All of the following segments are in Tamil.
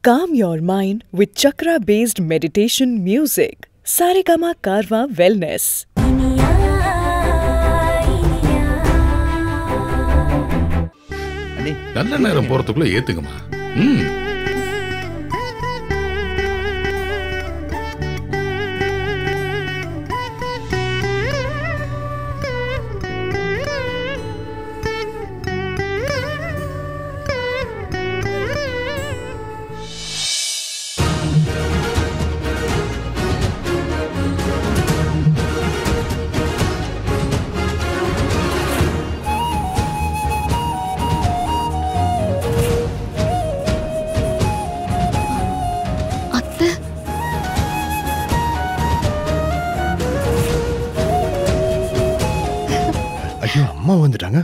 Calm your mind with chakra based meditation music. Saregama Karwa Wellness. அண்ணி நல்ல நேரம் போறதுக்குள்ள ஏத்துக்கமா ம் அத்தை ஐயோ அம்மா வந்துட்டாங்க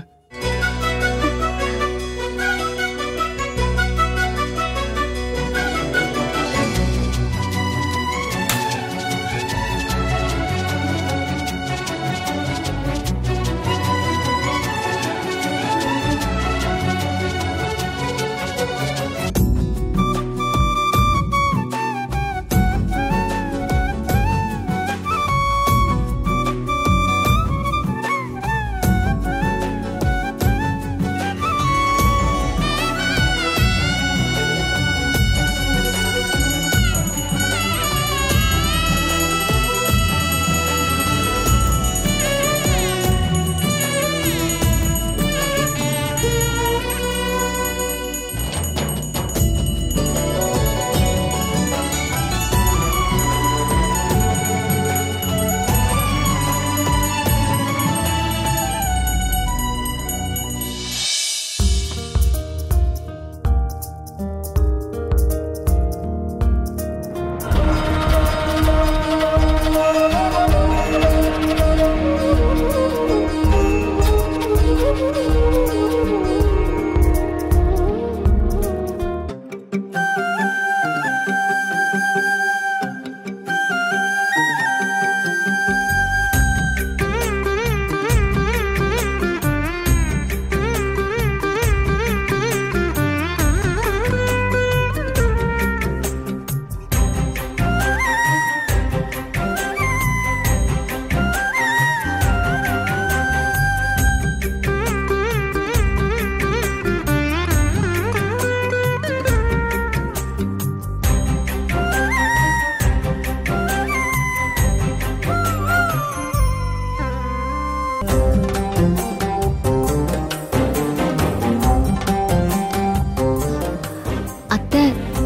அத்தை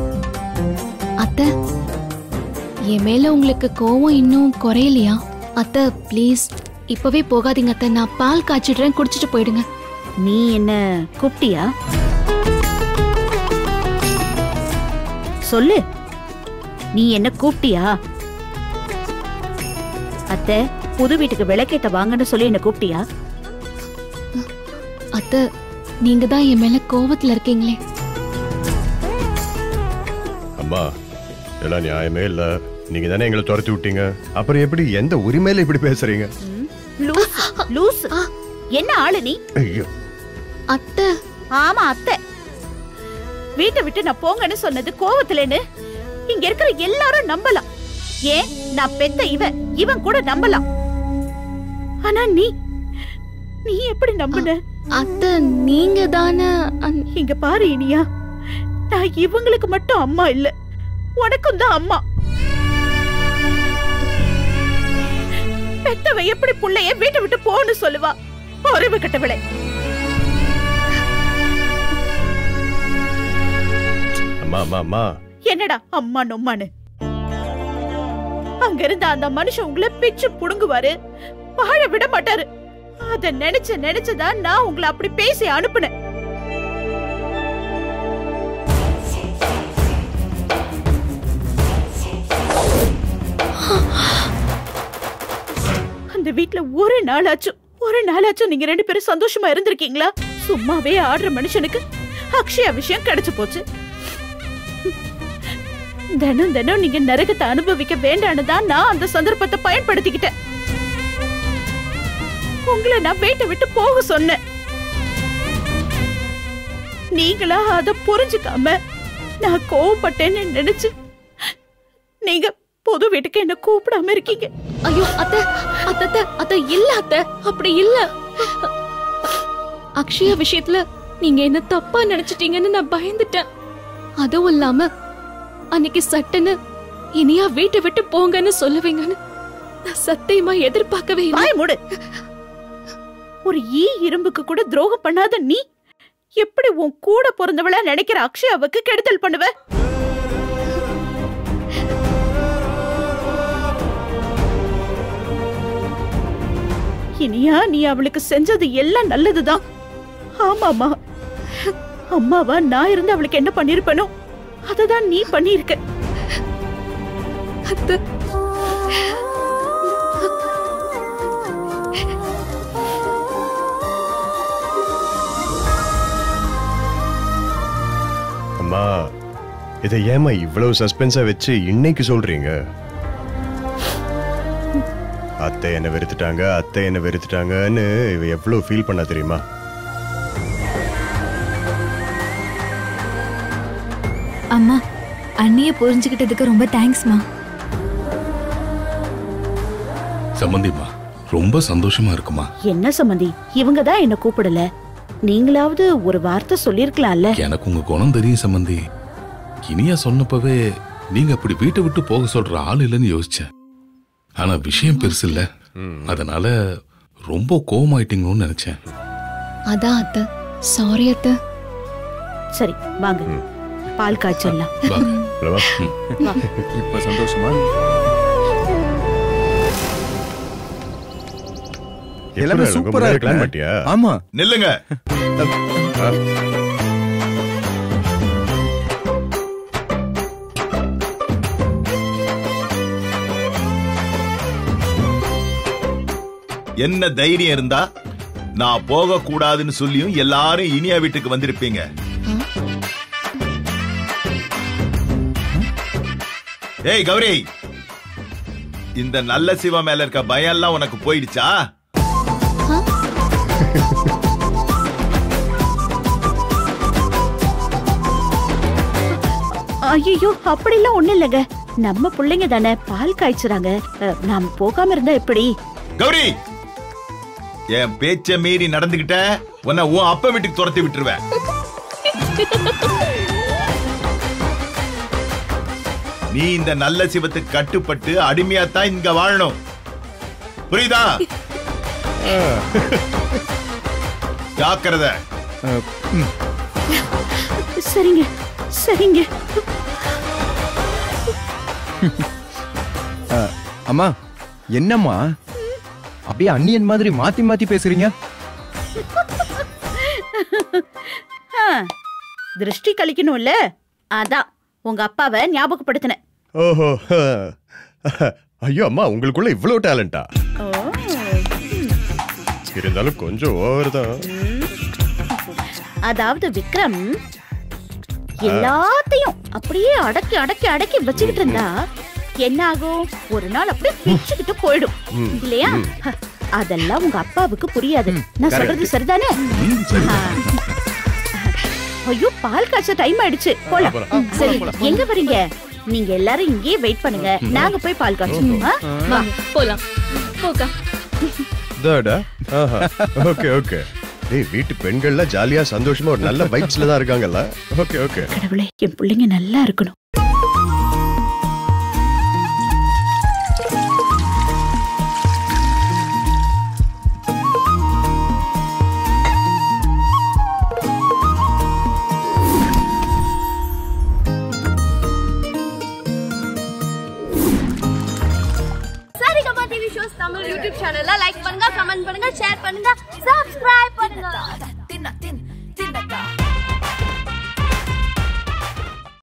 அத்தை என் மேல உங்களுக்கு கோவம் இன்னும் குறையலையா அத்தை ப்ளீஸ் இப்பவே போகாதீங்க அத்தை நான் பால் காய்ச்சிடுறேன் குடிச்சிட்டு போயிடுங்க நீ என்ன கூப்பிட்டியா சொல்லு நீ என்ன கூப்பிட்டியா அத்தை புது வீட்டுக்கு விளக்கேத்த வாங்கன்னு சொல்லி என்ன கூப்பிட்டியா அத்தை நீங்க தான் என் மேல கோவத்துல இருக்கீங்களே அம்மா இதெல்லாம் நியாயமே இல்ல நீங்க தானே எங்களை துரத்தி விட்டீங்க அப்புறம் எப்படி எந்த உரிமையில இப்படி பேசுறீங்க லூஸ் லூஸ் என்ன ஆளு நீ ஐயோ அத்தை ஆமா அத்தை வீட்டை விட்டு நான் போங்கன்னு சொன்னது கோவத்துலன்னு இங்க இருக்கிற எல்லாரும் நம்பலாம் ஏன் நான் பெத்த இவன் இவன் கூட நம்பலாம் ஆனா நீ நீ எப்படி நம்புன அத்தை நீங்க தானே அன்- இங்க பாரு இனியா நான் இவங்களுக்கு மட்டும் அம்மா இல்ல உனக்கும் தான் அம்மா பெத்தவ எப்படி புள்ளைய வீட்டை விட்டு போன்னு சொல்லுவா அறிவு கட்டவளே அம்மா அம்மா அம்மா என்னடா அம்மா நொம்மான்னு அங்க இருந்த அந்த மனுஷன் உங்களை பிச்சு புடுங்குவாரு வாழ விட மாட்டாரு அத நினைச்சு நினைச்சுதான் நான் உங்களை அப்படி பேசி அனுப்புனேன் அந்த வீட்ல ஒரு நாளாச்சும் ஒரு நாளாச்சும் நீங்க ரெண்டு பேரும் சந்தோஷமா இருந்திருக்கீங்களா சும்மாவே ஆடுற மனுஷனுக்கு அக்ஷயா விஷயம் கிடைச்சு போச்சு தினம் தினம் நீங்க நரகத்தை அனுபவிக்க வேண்டான்னு தான் நான் அந்த சந்தர்ப்பத்தை பயன்படுத்திக்கிட்டேன் உங்களை நான் வீட்டை விட்டு போக சொன்னேன் நீங்களா அத புரிஞ்சுக்காம நான் கோவப்பட்டேன்னு நினைச்சு நீங்க புது வீட்டுக்கு என்ன கூப்பிடாம இருக்கீங்க ஐயோ அத்தை அத்தை அத்தை, அத்தை இல்ல அத்தை அப்படி இல்ல அக்ஷயா விஷயத்துல நீங்க என்ன தப்பா நினைச்சிட்டீங்கன்னு நான் பயந்துட்டேன் அதுவும் இல்லாம அன்னைக்கு சட்டுன்னு இனியா வீட்டை விட்டு போங்கன்னு சொல்லுவீங்கன்னு நான் சத்தியமா எதிர்பார்க்கவே இல்லை வாய் மூடு ஒரு ஈ இரும்புக்கு கூட துரோகம் பண்ணாத நீ எப்படி உன் கூட பிறந்தவள நினைக்கிற அக்ஷயாவுக்கு கெடுதல் பண்ணுவ இனியா நீ அவளுக்கு செஞ்சது எல்லாம் நல்லதுதான் ஆமாமா அம்மாவா நான் இருந்து அவளுக்கு என்ன பண்ணிருப்பனோ அததான் நீ பண்ணிருக்க அத்தை அம்மா இதை ஏமா இவ்வளவு சஸ்பென்ஸா வச்சு இன்னைக்கு சொல்றீங்க அத்தை என்ன வெறுத்துட்டாங்க அத்தை என்ன வெறுத்துட்டாங்கன்னு இவ எவ்வளவு ஃபீல் பண்ணா தெரியுமா அம்மா அண்ணிய புரிஞ்சுக்கிட்டதுக்கு ரொம்ப தேங்க்ஸ்மா சம்மந்திம்மா ரொம்ப சந்தோஷமா இருக்குமா என்ன சம்மந்தி இவங்க தான் என்ன கூப்பிடல நீங்களாவது ஒரு வார்த்தை சொல்லிருக்கலாம்ல எனக்கு உங்க குணம் தெரியும் சம்மந்தி இனியா சொன்னப்பவே நீங்க அப்படி வீட்டை விட்டு போக சொல்ற ஆள் இல்லைன்னு யோசிச்சேன் ஆனா விஷயம் பெருசு இல்ல அதனால ரொம்ப கோவமாயிட்டீங்களோன்னு நினைச்சேன் அதான் அத்தை சாரி அத்தை சரி வாங்க பால் காய்ச்சல்லாம் வா. அல்லவா? இப்ப சந்தோஷமா எல்லாமே எப்படி சூப்பரா முன்னாடி கிளம்ப இருக்கு மாட்டியா ஆமா நில்லுங்க என்ன தைரியம் இருந்தா நான் போக கூடாதுன்னு சொல்லியும் எல்லாரும் இனியா வீட்டுக்கு வந்திருப்பீங்க ஏய் கௌரி இந்த நல்ல சிவா மேல இருக்க பயம் எல்லாம் உனக்கு போயிடுச்சா ஐயோ அப்படிலாம் ஒண்ணு இல்லைங்க நம்ம பிள்ளைங்க தானே பால் காய்ச்சுறாங்க அஹ், நாம் போகாம இருந்தா எப்படி கௌரி என் பேச்ச மீறி நடந்துகிட்ட உன்னை உன் அப்பா வீட்டுக்கு துரத்தி விட்டுருவேன் நீ இந்த நல்ல சிவத்துக்கு கட்டுப்பட்டு அடிமையா தான் இங்க வாழணும் புரியுதா ஜாக்கிரதை அஹ், ம். சரிங்க சரிங்க அஹ், அம்மா என்னம்மா அப்படியே அண்ணியன் மாதிரி மாத்தி மாத்தி பேசுறீங்க ஆ, திருஷ்டி கழிக்கணும்ல அதான் உங்க அப்பாவை ஞாபகப்படுத்தினேன் ஓஹோ ஐயோ அம்மா உங்களுக்குள்ள இவ்வளவு டேலண்டா ஓ, இருந்தாலும் கொஞ்சம் ஓவர் தான் அதாவது விக்ரம் எல்லாத்தையும் அப்படியே அடக்கி அடக்கி அடக்கி வச்சுக்கிட்டு இருந்தா என்ன ஆகும் ஒரு நாள் அப்படியே பிச்சுக்கிட்டு போயிடும் இல்லையா ஹ, அதெல்லாம் உங்க அப்பாவுக்கு புரியாது நான் சொல்றது சரிதானே ஆ. ஐயோ பால் காய்ச்ச டைம் ஆயிடுச்சு போலாம் ம், சரி எங்க வரீங்க நீங்க எல்லாரும் இங்கேயே வெயிட் பண்ணுங்க நாங்க போய் பால் காய்ச்சோம் ஆ? வாங்க போலாம் போக்கா தாடா ஓகே ஓகே டேய் வீட்டு பெண்கள்லாம் ஜாலியா சந்தோஷமா ஒரு நல்ல வைப்ஸ்ல தான் இருக்காங்கல்ல ஓகே ஓகே கடவுளே என் பிள்ளைங்க நல்லா இருக்கணும் Saregama TV shows Tamil YouTube சேனல்ல லைக் பண்ணுங்க கமெண்ட் பண்ணுங்க ஷேர் பண்ணுங்க சப்ஸ்கிரைப் பண்ணுங்க